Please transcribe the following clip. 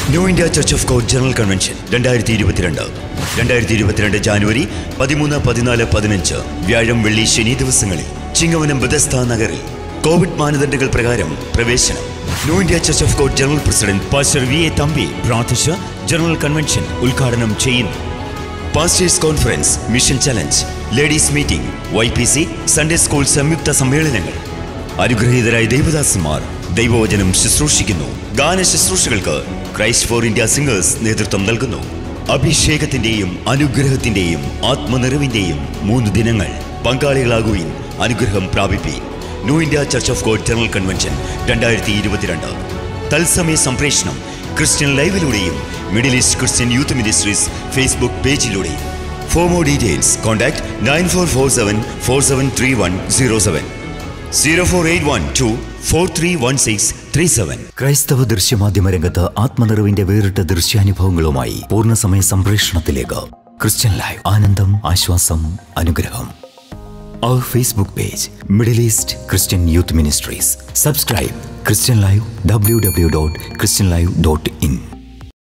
new India church of God general convention രണ്ടായിരത്തി ഇരുപത്തിരണ്ട് രണ്ടായിരത്തി ഇരുപത്തിരണ്ട് ജാനുവരി പതിമൂന്ന് പതിനാല് പതിനഞ്ച് വ്യാഴം വെള്ളി ശനി ദിവസങ്ങളിൽ ചിങ്ങവനം ബദസ്ത നഗറിൽ കോവിഡ് മാനദണ്ഡങ്ങൾ പ്രകാരം പ്രവേശനം new India church of God general president pastor V A Thampi പ്രാർത്ഥിച്ച ജനറൽ കൺവെൻഷൻ ഉദ്ഘാടനം ചെയ്യുന്നു pastors conference mission challenge ladies meeting Y P C Sunday school സംയുക്ത സമ്മേളനങ്ങൾ അനുഗ്രഹീതരായ ദൈവദാസന്മാർ ദൈവവചനം ശുശ്രൂഷിക്കുന്നു ഗാന ശുശ്രൂഷകൾക്ക് ക്രൈസ്റ്റ് ഫോർ ഇന്ത്യ സിംഗേഴ്സ് നേതൃത്വം നൽകുന്നു അഭിഷേകത്തിന്റെയും അനുഗ്രഹത്തിന്റെയും ആത്മനിറവിന്റെയും മൂന്ന് ദിനങ്ങൾ പങ്കാളികളാകുവിൻ അനുഗ്രഹം പ്രാപിപ്പി new India church of God general convention രണ്ടായിരത്തി ഇരുപത്തിരണ്ട് തത്സമയ സംപ്രേഷണം ക്രിസ്ത്യൻ ലൈവിലൂടെയും middle east Christian youth ministries Facebook പേജിലൂടെയും for more details contact nine four four seven four seven three one zero seven zero four eight one two four three one six three seven ക്രൈസ്തവ ദൃശ്യമാധ്യമ രംഗത്ത് ആത്മനിറവിന്റെ വേറിട്ട ദൃശ്യാനുഭവങ്ങളുമായി പൂർണ്ണസമയ സംപ്രേഷണത്തിലേക്ക് Christian live ആനന്ദം ആശ്വാസം അനുഗ്രഹം അവർ Facebook page middle east Christian youth ministries subscribe Christian live W W dot Christian live dot in